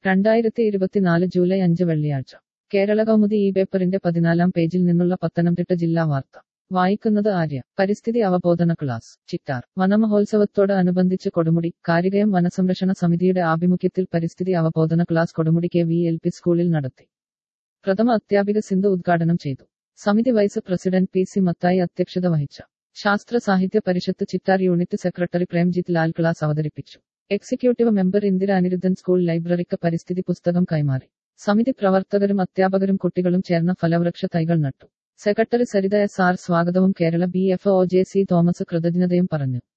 രണ്ടായിരത്തി ഇരുപത്തിനാല് ജൂലൈ അഞ്ച് വെള്ളിയാഴ്ച കേരള കൗമുദി ഈ പേപ്പറിന്റെ പതിനാലാം പേജിൽ നിന്നുള്ള പത്തനംതിട്ട ജില്ലാ വാർത്ത വായിക്കുന്നത് ആര്യ പരിസ്ഥിതി അവബോധന ക്ലാസ് ചിറ്റാർ വനമഹോത്സവത്തോട് അനുബന്ധിച്ച് കൊടുമുടി കാരികയം വനസംരക്ഷണ സമിതിയുടെ ആഭിമുഖ്യത്തിൽ പരിസ്ഥിതി അവബോധന class Kodumudi K V L P സ്കൂളിൽ നടത്തി പ്രഥമ അധ്യാപിക സിന്ധു ഉദ്ഘാടനം ചെയ്തു സമിതി vice president P C Mathai അധ്യക്ഷത വഹിച്ച Sastra Sahitya Parishad Chittar unit secretary Premjith Lal class അവതരിപ്പിച്ചു executive member Indira Aniruddhan school ലൈബ്രറിക്ക് പരിസ്ഥിതി പുസ്തകം കൈമാറി സമിതി പ്രവർത്തകരും അധ്യാപകരും കുട്ടികളും ചേർന്ന ഫലവൃക്ഷ തൈകൾ നട്ടു സെക്രട്ടറി സരിത എസ് ആർ സ്വാഗതവും Kerala B F O J C Thomas കൃതജ്ഞതയും പറഞ്ഞു